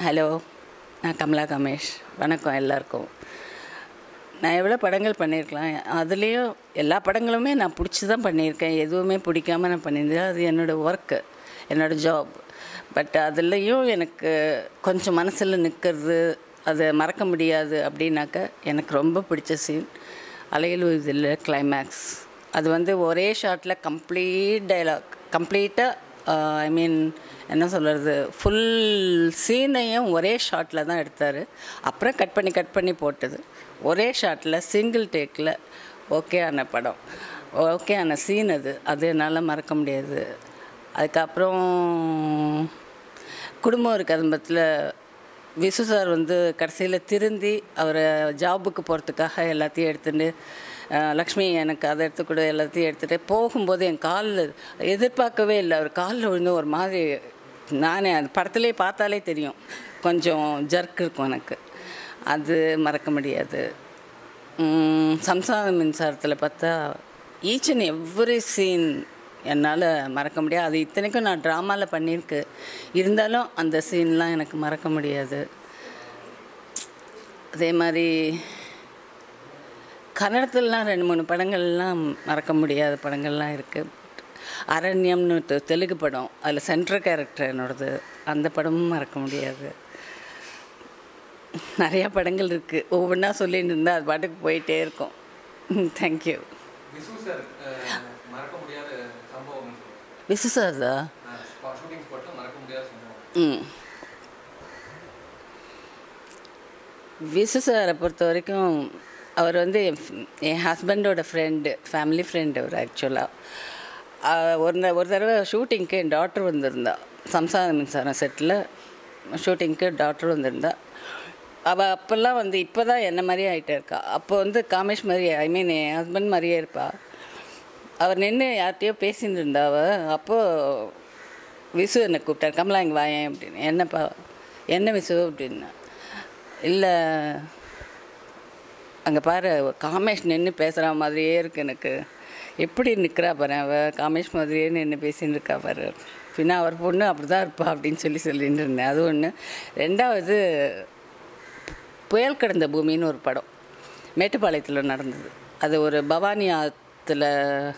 hello நான் கமலா கமேஷ் வணக்கம் எல்லாருக்கும் நான் எவ்வளோ படங்கள் பண்ணியிருக்கலாம் அதுலேயும் எல்லா படங்களுமே நான் பிடிச்சி தான் பண்ணியிருக்கேன் எதுவுமே பிடிக்காம நான் பண்ணியிருந்தேன் அது என்னோடய ஒர்க்கு என்னோடய ஜாப் பட் அதுலேயும் எனக்கு கொஞ்சம் மனசில் நிற்கிறது அதை மறக்க முடியாது அப்படின்னாக்க எனக்கு ரொம்ப பிடிச்ச சீன் அலையில் இதில் கிளைமேக்ஸ் அது வந்து ஒரே ஷாட்டில் கம்ப்ளீட் டைலாக் கம்ப்ளீட்டாக ஐ மீன் என்ன சொல்கிறது ஃபுல் சீனையும் ஒரே ஷாட்டில் தான் எடுத்தார் அப்புறம் கட் பண்ணி கட் பண்ணி போட்டது ஒரே ஷாட்டில் சிங்கிள் டேக்கில் ஓகே ஆன படம் ஓகே ஆன சீன் அது அது என்னால் மறக்க முடியாது அதுக்கப்புறம் குடும்பம் ஒரு கதம்பத்தில் விசு சார் வந்து கடைசியில் திருந்தி அவரை ஜாபுக்கு போகிறதுக்காக எல்லாத்தையும் எடுத்துட்டு அஹ், லக்ஷ்மி எனக்கு அதை எடுத்துக்கூட எல்லாத்தையும் எடுத்துகிட்டு போகும்போது என் காலில் எதிர்பார்க்கவே இல்லை அவர் காலில் விழுந்து ஒரு மாதிரி நானே அந்த படத்துலேயே பார்த்தாலே தெரியும் கொஞ்சம் ஜர்க் இருக்கும் எனக்கு அது மறக்க முடியாது உம், சம்சார மின்சாரத்தில் பார்த்தா ஈச் அண்ட் எவ்ரி சீன் என்னால் மறக்க முடியாது அது இத்தனைக்கும் நான் ட்ராமாவில் பண்ணியிருக்கு இருந்தாலும் அந்த சீன்லாம் எனக்கு மறக்க முடியாது அதே மாதிரி கன்னடத்துலலாம் ரெண்டு மூணு படங்கள்லாம் மறக்க முடியாத படங்கள்லாம் இருக்குது அரண்யம்னு தெ- தெலுங்கு படம் அதில் சென்ட்ரல் கேரக்டர் என்னோடது அந்த படமும் மறக்க முடியாது நிறையா படங்கள் இருக்குது ஒவ்வொன்றா சொல்லிட்டு இருந்தால் அது பாட்டுக்கு போயிட்டே இருக்கும் தேங்க்யூ விசு சார் அஹ், மறக்க முடியாத சம்பவம் விசு சார் தான் ஷூட்டிங் ஸ்பாட்டில் மறக்க முடியாத சம்பவம் ம் விசு சாரை பொறுத்த வரைக்கும் அவர் வந்து என் f- என் ஹஸ்பண்டோட ஃப்ரெண்டு ஃபேமிலி ஃப்ரெண்டு அவர் ஆக்சுவலாக ஒரு ந- ஒரு தடவை ஷூட்டிங்க்கு என் டாக்டர் வந்திருந்தா சம்சார மின்சாரம் செட்டில் ஷூட்டிங்க்கு டாக்டர் வந்திருந்தா அவள் அப்போல்லாம் வந்து இப்போ தான் என்ன மாதிரியே ஆகிட்டே இருக்கா அப்போ வந்து காமேஷ் மாதிரி ஐ மீன் என் ஹஸ்பண்ட் மாதிரியே இருப்பா அவர் நின்று யார்கிட்டயோ பேசின்னு இருந்தா அவ அப்போது விசு என்னை கூப்பிட்டார் கமலா இங்கே வாயேன் அப்படின்னு என்னப்பா என்ன விசு அப்படின்னா இல்லை அங்கே பாரு காமேஷ் நின்று பேசுகிற மாதிரியே இருக்கு எனக்கு எப்படி நிற்கிறா பாரு அவ காமேஷ் மாதிரியே நின்று பேசின்னு இருக்கா பாரு பின்ன அவர் பொண்ணு அப்படி தான் இருப்பா அப்படின்னு சொல்லி சொல்லிட்டு இருந்தேன் அது ஒன்று ரெண்டாவது புயல் கடந்த பூமின்னு ஒரு படம் மேட்டுப்பாளையத்தில் நடந்தது அது ஒரு பவானி ஆற்றுல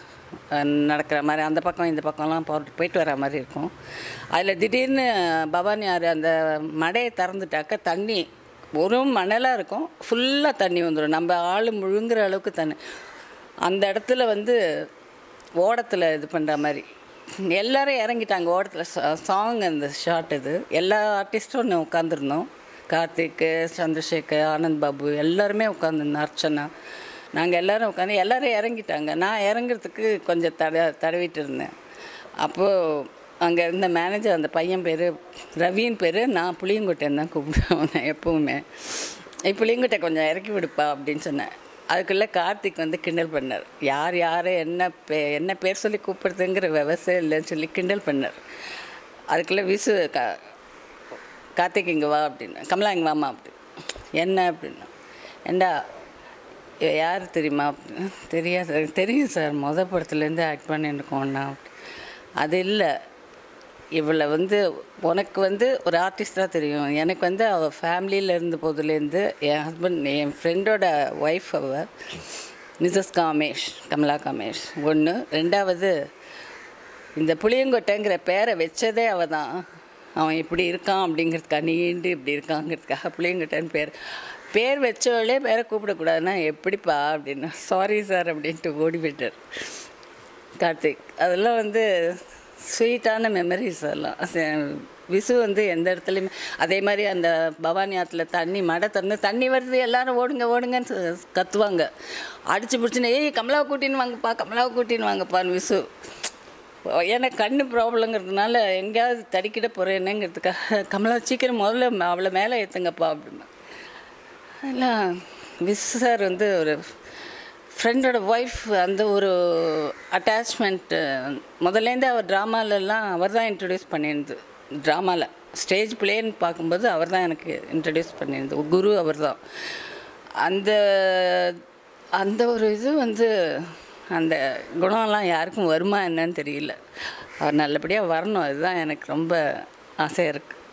நடக்கிற மாதிரி அந்த பக்கம் இந்த பக்கம்லாம் போட்டு போயிட்டு வர மாதிரி இருக்கும் அதில் திடீர்னு பவானி ஆறு அந்த மடையை திறந்துட்டாக்க தண்ணி ஒரு மணலாக இருக்கும் ஃபுல்லாக தண்ணி வந்துடும் நம்ம ஆள் முழுங்குற அளவுக்கு தண்ணி அந்த இடத்துல வந்து ஓடத்தில் இது பண்ணுற மாதிரி எல்லாரும் இறங்கிட்டாங்க ஓடத்தில் சாங் அந்த ஷாட் இது எல்லா ஆர்டிஸ்ட்டும் உட்காந்துருந்தோம் கார்த்திக்கு சந்திரசேகர் ஆனந்த் பாபு எல்லாருமே உட்காந்துருந்தோம் அர்ச்சனா நாங்கள் எல்லாரும் உட்காந்து எல்லாரும் இறங்கிட்டாங்க நான் இறங்குறதுக்கு கொஞ்சம் தட தடவிட்டு இருந்தேன் அப்போது அங்கே இருந்த மேனேஜர் அந்த பையன் பேர் ரவின் பேர் நான் புளியங்கொட்டைன்னு தான் கூப்பிடுவேன் எப்போவுமே "ஏய், புளியங்கொட்டை கொஞ்சம் இறக்கி விடுப்பா அப்படின்னு சொன்னேன் அதுக்குள்ளே கார்த்திக் வந்து கிண்டல் பண்ணார் யார் யாரை என்ன பே என்ன பேர் சொல்லி கூப்பிடுறதுங்கிற விவசாயம் இல்லைன்னு சொல்லி கிண்டல் பண்ணார் அதுக்குள்ளே விசு கா கார்த்திக் இங்கே வா அப்படின்னு கமலா இங்கே வாமா அப்படி என்ன அப்படின்னா ஏண்டா இவ யார் தெரியுமா அப்படின்னு தெரியாது தெரியும் சார் மொத படத்துலேருந்து ஆக்ட் பண்ணியிருக்கோம்னா அது இல்லை இவளை வந்து உனக்கு வந்து ஒரு ஆர்டிஸ்டாக தெரியும் எனக்கு வந்து அவள் ஃபேமிலியில் இருந்த போதுலேருந்து என் ஹஸ்பண்ட் என் ஃப்ரெண்டோட ஒய்ஃப் அவள் மிஸ்ஸஸ் காமேஷ் கமலா காமேஷ் ஒன்று ரெண்டாவது இந்த புளியங்கொட்டைங்கிற பேரை வச்சதே அவள் தான் அவன் இப்படி இருக்கான் அப்படிங்கிறதுக்காக நீண்டு இப்படி இருக்காங்கிறதுக்காக புளியங்கொட்டைன்னு பேர் பேர் வச்சவளே பேரை கூப்பிடக்கூடாதுன்னா எப்படிப்பா அப்படின்னு சாரி சார் அப்படின்ட்டு ஓடி போயிட்டார் கார்த்திக் அதெல்லாம் வந்து ஸ்வீட்டான மெமரிஸ் அதெல்லாம் ச- விசு வந்து எந்த இடத்துலையுமே அதே மாதிரி அந்த பவானி ஆற்றுல தண்ணி மடை திறந்து தண்ணி வருது எல்லாரும் ஓடுங்க ஓடுங்கன்னு ச- கத்துவாங்க அடிச்சு பிடிச்சின்னு ஏய் கமலாவை கூட்டின்னு வாங்கப்பா கமலாவை கூட்டின்னு வாங்கப்பான்னு விசு எனக்கு கண்ணு ப்ராப்ளங்கிறதுனால எங்கேயாவது தடிக்கிட போகிறேன்னுங்கிறதுக்காக கமலா சீக்கிரம் முதல்ல அவளை மேலே ஏற்றுங்கப்பா அப்படின்னா எல்லாம் விஸ் சார் வந்து ஒரு ஃப்ரெண்டோட ஒய்ஃப் அந்த ஒரு அட்டாச்மெண்ட்டு முதல்லேருந்து அவர் ட்ராமாலெல்லாம் அவர் தான் இன்ட்ரடியூஸ் பண்ணியிருந்து ட்ராமாவில் ஸ்டேஜ் பிளேன்னு பார்க்கும்போது அவர் தான் எனக்கு இன்ட்ரடியூஸ் பண்ணியிருந்து குரு அவர் தான் அந்த அந்த ஒரு இது வந்து அந்த குணம்லாம் யாருக்கும் வருமா என்னன்னு தெரியல அவர் நல்லபடியாக வரணும் அதுதான் எனக்கு ரொம்ப ஆசையாக இருக்குது